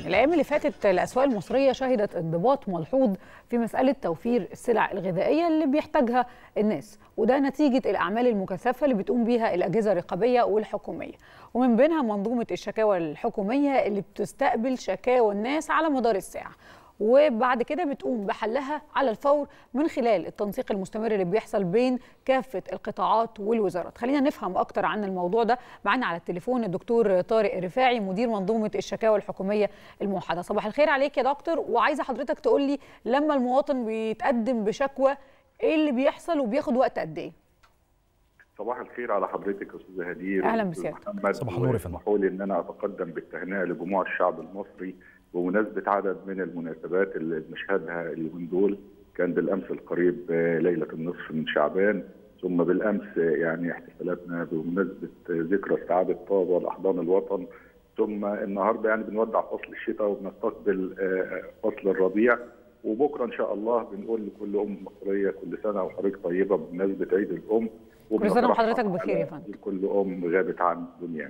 الأيام اللي فاتت الأسواق المصرية شهدت انضباط ملحوظ في مسألة توفير السلع الغذائية اللي بيحتاجها الناس وده نتيجة الأعمال المكثفة اللي بتقوم بيها الأجهزة الرقابية والحكومية ومن بينها منظومة الشكاوى الحكومية اللي بتستقبل شكاوى الناس على مدار الساعة وبعد كده بتقوم بحلها على الفور من خلال التنسيق المستمر اللي بيحصل بين كافة القطاعات والوزارات خلينا نفهم أكتر عن الموضوع ده معنا على التليفون الدكتور طارق الرفاعي مدير منظومة الشكاوى الحكومية الموحدة صباح الخير عليك يا دكتور وعايزة حضرتك تقول لي لما المواطن بيتقدم بشكوى ايه اللي بيحصل وبياخد وقت قد ايه صباح الخير على حضرتك يا استاذ هدير أهلا بسيادتك. محمد صباح النور يا فندم. اسمحوا لي ان انا اتقدم بالتهنئه لجموع الشعب المصري بمناسبه عدد من المناسبات اللي بنشهدها اليومين دول كان بالامس القريب آه، ليله النصف من شعبان ثم بالامس آه، يعني احتفالاتنا بمناسبه آه، ذكرى استعاده طابه لاحضان الوطن ثم النهارده يعني بنودع فصل الشتاء وبنستقبل آه، فصل الربيع وبكره ان شاء الله بنقول لكل ام مصريه كل سنه وحضرتك طيبه بمناسبه عيد الام كل سنة وبنترحم وحضرتك بخير يا على فندم. كل ام غابت عن الدنيا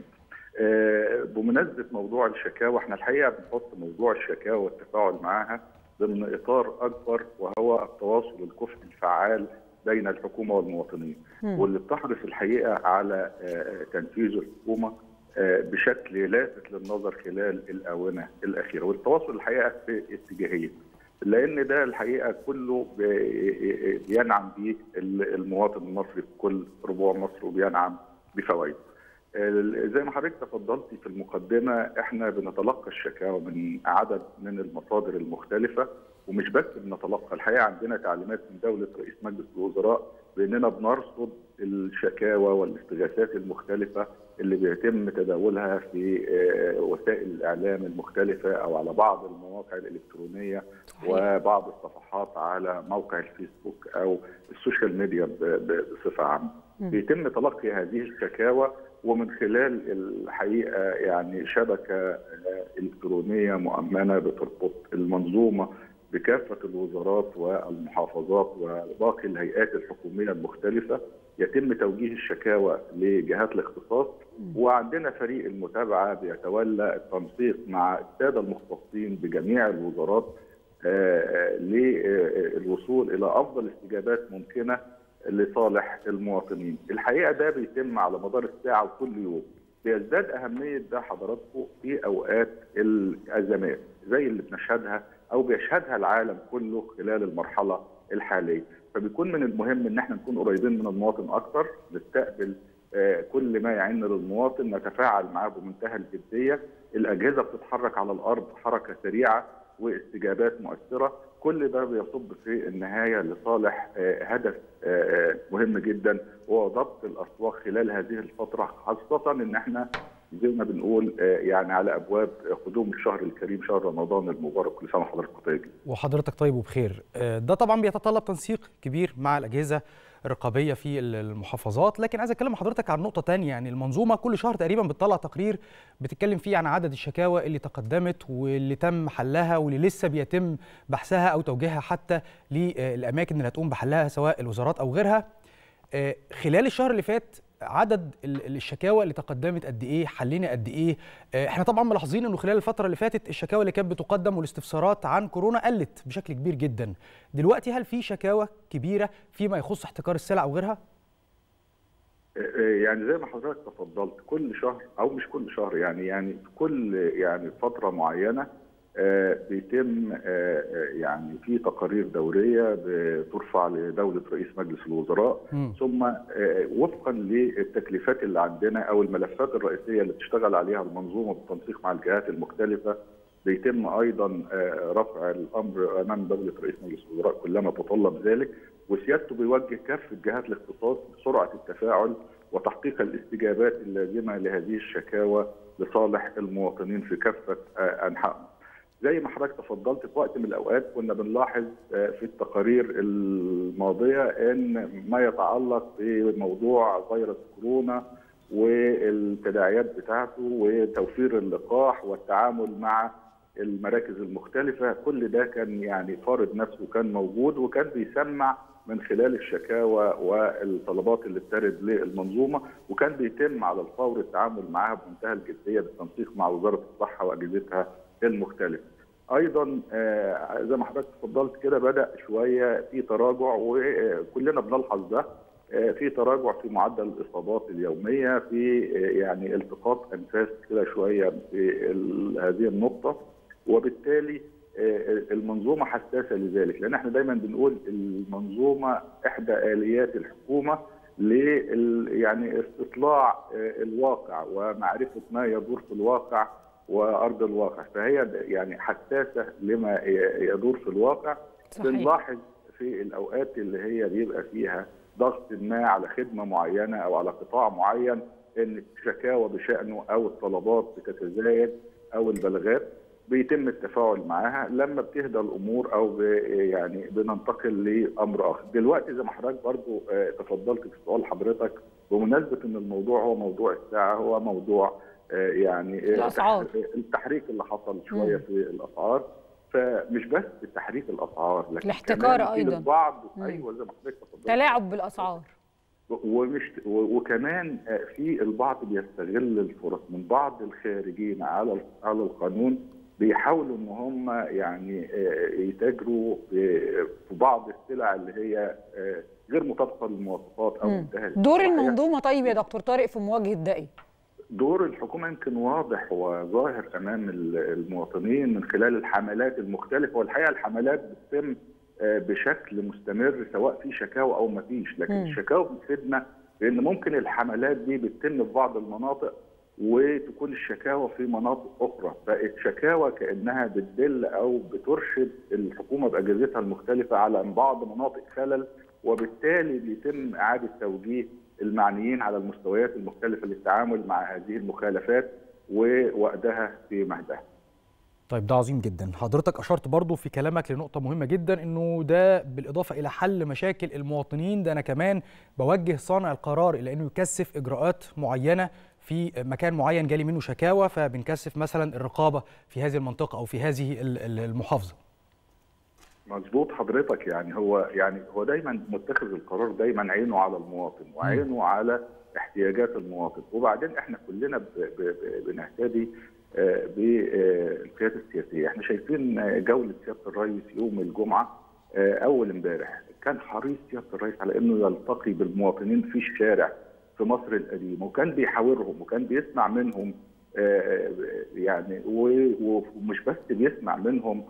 آه، بمناسبه موضوع الشكاوى احنا الحقيقه بنحط موضوع الشكاوى والتفاعل معها ضمن اطار اكبر وهو التواصل الكفء الفعال بين الحكومه والمواطنين مم. واللي بتحرص الحقيقه على آه، تنفيذ الحكومه آه، بشكل لافت للنظر خلال الاونه الاخيره والتواصل الحقيقه في اتجاهين لان ده الحقيقه كله بي- بينعم به المواطن المصري في كل ربوع مصر وبينعم بفوائده. ال- زي ما حضرتك تفضلتي في المقدمه احنا بنتلقى الشكاوى من عدد من المصادر المختلفه ومش بس بنتلقى الحقيقه عندنا تعليمات من دوله رئيس مجلس الوزراء باننا بنرصد الشكاوى والاستغاثات المختلفه اللي بيتم تداولها في آه، وسائل الاعلام المختلفه او على بعض المواقع الالكترونيه صحيح. وبعض الصفحات على موقع الفيسبوك او السوشيال ميديا ب- ب- بصفه عامه. مم. بيتم تلقي هذه الشكاوى ومن خلال الحقيقه يعني شبكه آه، الكترونيه مؤمنه بتربط المنظومه بكافه الوزارات والمحافظات وباقي الهيئات الحكوميه المختلفه يتم توجيه الشكاوى لجهات الاختصاص وعندنا فريق المتابعه بيتولى التنسيق مع الساده المختصين بجميع الوزارات آه، للوصول الى افضل استجابات ممكنه لصالح المواطنين. الحقيقه ده بيتم على مدار الساعه وكل يوم. بيزداد اهميه ده حضراتكم في اوقات الازمات زي اللي بنشهدها او بيشهدها العالم كله خلال المرحله الحاليه. فبيكون من المهم ان احنا نكون قريبين من المواطن اكتر، نستقبل آه، كل ما يعين للمواطن، نتفاعل معاه بمنتهى الجديه، الاجهزه بتتحرك على الارض حركه سريعه واستجابات مؤثره كل ده بيصب في النهايه لصالح آه، هدف آه، آه، مهم جدا وهو ضبط الاسواق خلال هذه الفتره خاصه ان احنا زي ما بنقول آه، يعني على ابواب قدوم الشهر الكريم شهر رمضان المبارك كل سنه وحضرتك طيب وحضرتك طيب وبخير آه، ده طبعا بيتطلب تنسيق كبير مع الاجهزه الرقابيه في ال- المحافظات لكن عايز اتكلم مع حضرتك عن نقطه تانية يعني المنظومه كل شهر تقريبا بتطلع تقرير بتتكلم فيه عن عدد الشكاوى اللي تقدمت واللي تم حلها واللي لسه بيتم بحثها او توجيهها حتى للاماكن اللي هتقوم بحلها سواء الوزارات او غيرها آه، خلال الشهر اللي فات عدد ال- الشكاوى اللي تقدمت قد ايه حلينا قد ايه آه، احنا طبعا ملاحظين انه خلال الفتره اللي فاتت الشكاوى اللي كانت بتقدم والاستفسارات عن كورونا قلت بشكل كبير جدا دلوقتي هل في شكاوى كبيره فيما يخص احتكار السلع او غيرها يعني زي ما حضرتك تفضلت كل شهر او مش كل شهر يعني يعني في كل يعني فتره معينه آه، بيتم آه، آه، يعني في تقارير دوريه بترفع لدوله رئيس مجلس الوزراء مم. ثم آه، وفقا للتكليفات اللي عندنا او الملفات الرئيسيه اللي بتشتغل عليها المنظومه بالتنسيق مع الجهات المختلفه بيتم ايضا آه، رفع الامر امام دوله رئيس مجلس الوزراء كلما تطلب ذلك وسيادته بيوجه كافه جهات الاختصاص بسرعه التفاعل وتحقيق الاستجابات اللازمه لهذه الشكاوى لصالح المواطنين في كافه آه، انحائهم. زي ما حضرتك تفضلت في وقت من الاوقات كنا بنلاحظ آه، في التقارير الماضيه ان ما يتعلق بموضوع فيروس كورونا والتداعيات بتاعته وتوفير اللقاح والتعامل مع المراكز المختلفة كل ده كان يعني فارض نفسه كان موجود وكان بيسمع من خلال الشكاوى والطلبات اللي بترد للمنظومة وكان بيتم على الفور التعامل معها بمنتهى الجدية بالتنسيق مع وزارة الصحة وأجهزتها المختلفه. ايضا زي ما حضرتك اتفضلت كده بدا شويه في تراجع وكلنا بنلحظ ده في تراجع في معدل الاصابات اليوميه في يعني التقاط انفاس كده شويه في هذه النقطه وبالتالي المنظومه حساسه لذلك لان احنا دايما بنقول المنظومه احدى اليات الحكومه ل يعني استطلاع الواقع ومعرفه ما يدور في الواقع وارض الواقع فهي يعني حساسه لما يدور في الواقع صحيح. بنلاحظ في الاوقات اللي هي بيبقى فيها ضغط ما على خدمه معينه او على قطاع معين ان الشكاوى بشانه او الطلبات بتتزايد او البلاغات بيتم التفاعل معاها لما بتهدى الامور او يعني بننتقل لامر اخر. دلوقتي زي ما حضرتك برضو تفضلت في سؤال حضرتك بمناسبه ان الموضوع هو موضوع الساعه هو موضوع يعني الأسعار. التحريك اللي حصل شويه في الاسعار فمش بس تحريك الاسعار لكن الاحتكار كمان في أيضاً. البعض مم. ايوه زي ما حضرتك تفضلت تلاعب بالاسعار ومش وكمان في البعض بيستغل الفرص من بعض الخارجين على على القانون بيحاولوا ان هم يعني يتاجروا في في بعض السلع اللي هي غير مطابقه للمواصفات او مم. منتهى دور الصلاحية. المنظومه طيب يا دكتور طارق في مواجهه ده ايه؟ دور الحكومه يمكن واضح وظاهر امام المواطنين من خلال الحملات المختلفه والحقيقه الحملات بتتم بشكل مستمر سواء في شكاوى او ما فيش لكن مم. الشكاوى بتفيدنا لان ممكن الحملات دي بتتم في بعض المناطق وتكون الشكاوى في مناطق اخرى فالشكاوى كانها بتدل او بترشد الحكومه باجهزتها المختلفه على ان بعض مناطق خلل وبالتالي بيتم اعاده توجيه المعنيين على المستويات المختلفه للتعامل مع هذه المخالفات ووأدها في مهدها. طيب ده عظيم جدا حضرتك اشرت برضو في كلامك لنقطه مهمه جدا انه ده بالاضافه الى حل مشاكل المواطنين ده انا كمان بوجه صانع القرار الى انه يكثف اجراءات معينه في مكان معين جالي منه شكاوى فبنكثف مثلا الرقابه في هذه المنطقه او في هذه ال- ال- المحافظه مظبوط حضرتك يعني هو يعني هو دايما متخذ القرار دايما عينه على المواطن وعينه على احتياجات المواطن وبعدين احنا كلنا ب- ب- ب- بنهتدي آه، بالقياده السياسيه احنا شايفين آه، جوله سياده الرئيس يوم الجمعه آه، اول امبارح كان حريص سياده الرئيس على انه يلتقي بالمواطنين في الشارع في مصر القديمه وكان بيحاورهم وكان بيسمع منهم آه، يعني و- ومش بس بيسمع منهم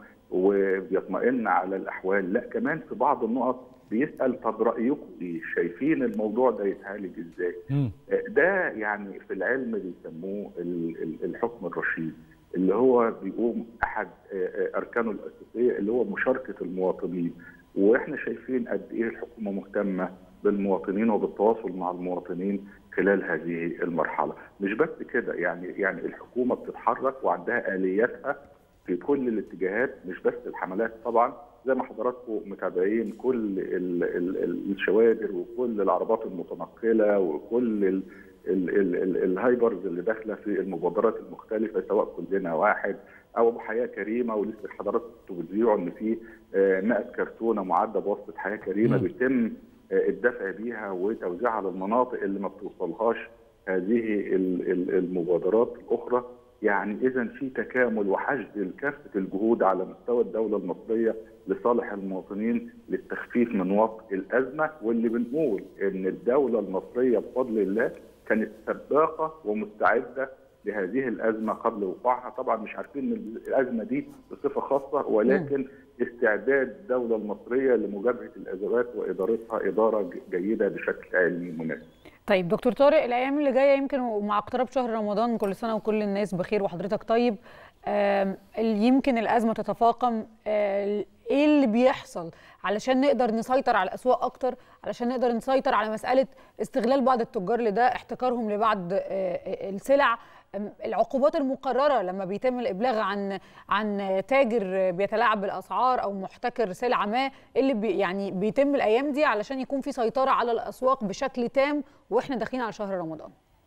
وبيطمئن على الاحوال لا كمان في بعض النقط بيسال طب رايكم ايه شايفين الموضوع ده يتعالج ازاي مم. ده يعني في العلم بيسموه ال- ال- الحكم الرشيد اللي هو بيقوم احد اركانه الاساسيه اللي هو مشاركه المواطنين واحنا شايفين قد ايه الحكومه مهتمه بالمواطنين وبالتواصل مع المواطنين خلال هذه المرحله مش بس كده يعني يعني الحكومه بتتحرك وعندها الياتها في كل الاتجاهات مش بس الحملات طبعا زي ما حضراتكم متابعين كل ال ال ال الشوادر وكل العربات المتنقله وكل ال ال ال ال الهايبرز اللي داخله في المبادرات المختلفه سواء كلنا واحد او حياه كريمه ولسه حضراتكم بتذيعوا ان في آه، 100 كرتونه معده بواسطه حياه كريمه مم. بيتم آه، الدفع بيها وتوزيعها للمناطق اللي ما بتوصلهاش هذه ال- ال- المبادرات الاخرى يعني اذا في تكامل وحشد لكافه الجهود على مستوى الدوله المصريه لصالح المواطنين للتخفيف من وطء الازمه واللي بنقول ان الدوله المصريه بفضل الله كانت سباقه ومستعده لهذه الازمه قبل وقوعها طبعا مش عارفين ان الازمه دي بصفه خاصه ولكن استعداد الدوله المصريه لمجابهه الازمات وادارتها اداره ج- جيده بشكل علمي مناسب طيب دكتور طارق الايام اللي جايه يمكن ومع اقتراب شهر رمضان كل سنه وكل الناس بخير وحضرتك طيب آم، يمكن الازمه تتفاقم آه، ايه اللي بيحصل علشان نقدر نسيطر على الاسواق اكتر علشان نقدر نسيطر على مساله استغلال بعض التجار لده احتكارهم لبعض آه، آه، السلع آم، العقوبات المقرره لما بيتم الابلاغ عن عن تاجر بيتلاعب بالاسعار او محتكر سلعه ما إيه اللي بي يعني بيتم الايام دي علشان يكون في سيطره على الاسواق بشكل تام واحنا داخلين على شهر رمضان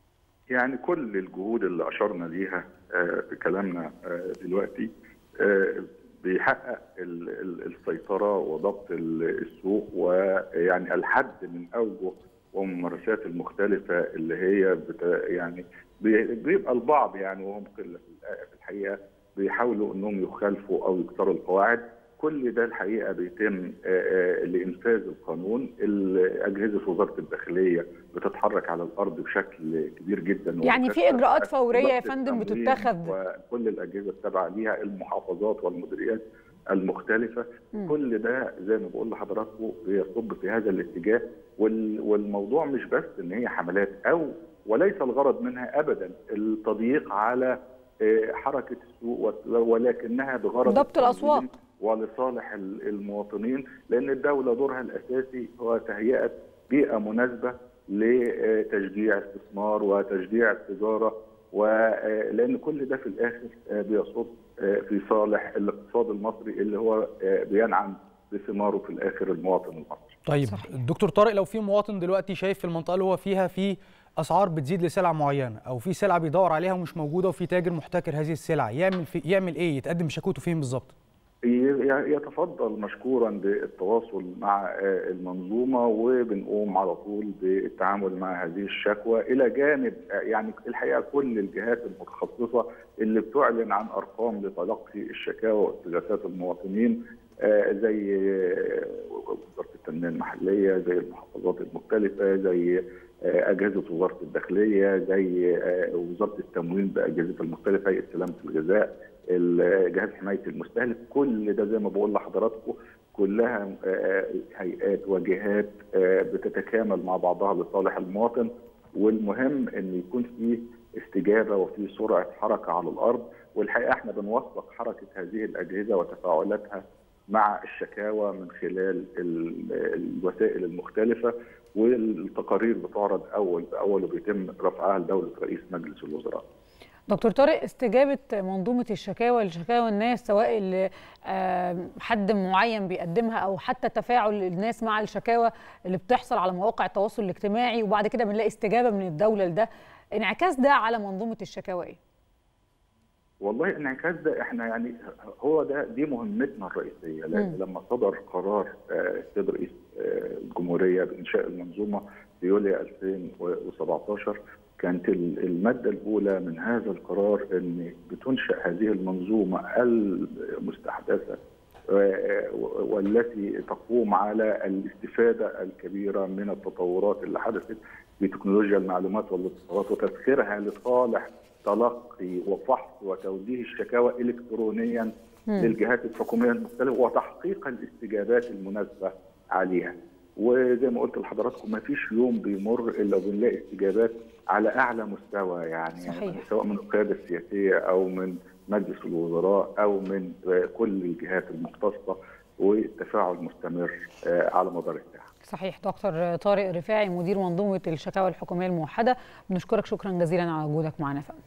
يعني كل الجهود اللي اشرنا ليها آه، في كلامنا آه، دلوقتي آه، بيحقق ال- ال- السيطره وضبط ال- السوق ويعني الحد من اوجه والممارسات المختلفه اللي هي بت يعني بي- بيبقى البعض يعني وهم قله في الحقيقه بيحاولوا انهم يخالفوا او يكسروا القواعد كل ده الحقيقه بيتم لانفاذ القانون اجهزه وزاره الداخليه بتتحرك على الارض بشكل كبير جدا يعني في اجراءات فوريه يا فندم بتتخذ وكل الاجهزه التابعه ليها المحافظات والمديريات المختلفه م. كل ده زي ما بقول لحضراتكم بيصب في هذا الاتجاه والموضوع مش بس ان هي حملات او وليس الغرض منها ابدا التضييق على حركه السوق ولكنها بغرض ضبط الاسواق ولصالح المواطنين لان الدوله دورها الاساسي هو تهيئه بيئه مناسبه لتشجيع استثمار وتشجيع التجاره ولان كل ده في الاخر بيصب في صالح الاقتصاد المصري اللي هو بينعم بثماره في الاخر المواطن المصري. طيب صحيح. الدكتور طارق لو في مواطن دلوقتي شايف في المنطقه اللي هو فيها في اسعار بتزيد لسلع معينه او في سلعه بيدور عليها ومش موجوده وفي تاجر محتكر هذه السلع يعمل في يعمل ايه؟ يتقدم شكوته فين بالظبط؟ يتفضل مشكورا بالتواصل مع المنظومه وبنقوم على طول بالتعامل مع هذه الشكوى الى جانب يعني الحقيقه كل الجهات المتخصصه اللي بتعلن عن ارقام لتلقي الشكاوى واستغاثات المواطنين زي وزاره التنميه المحليه زي المحافظات المختلفه زي اجهزه وزاره الداخليه زي وزاره التموين باجهزتها المختلفه هيئه سلامه الغذاء جهاز حمايه المستهلك كل ده زي ما بقول لحضراتكم كلها هيئات وجهات بتتكامل مع بعضها لصالح المواطن والمهم ان يكون في استجابه وفي سرعه حركه على الارض والحقيقه احنا بنوثق حركه هذه الاجهزه وتفاعلاتها مع الشكاوى من خلال الوسائل المختلفه والتقارير بتعرض اول باول وبيتم رفعها لدوله رئيس مجلس الوزراء. دكتور طارق استجابه منظومه الشكاوى لشكاوى الناس سواء اللي حد معين بيقدمها او حتى تفاعل الناس مع الشكاوى اللي بتحصل على مواقع التواصل الاجتماعي وبعد كده بنلاقي استجابه من الدوله لده انعكاس ده على منظومه الشكاوى ايه؟ والله انعكاس ده احنا يعني هو ده دي مهمتنا الرئيسيه لان لما صدر قرار السيد رئيس الجمهوريه بانشاء المنظومه في يوليو 2017 كانت الماده الاولى من هذا القرار ان بتنشا هذه المنظومه المستحدثه والتي تقوم على الاستفاده الكبيره من التطورات اللي حدثت في تكنولوجيا المعلومات والاتصالات وتسخيرها لصالح تلقي وفحص وتوجيه الشكاوى الكترونيا م. للجهات الحكوميه المختلفه وتحقيق الاستجابات المناسبه عليها. وزي ما قلت لحضراتكم ما فيش يوم بيمر الا وبنلاقي استجابات على اعلى مستوى يعني, صحيح. يعني سواء من القياده السياسيه او من مجلس الوزراء او من كل الجهات المختصه والتفاعل مستمر على مدار الساعه. صحيح دكتور طارق رفاعي مدير منظومه الشكاوى الحكوميه الموحده بنشكرك شكرا جزيلا على وجودك معنا فندم.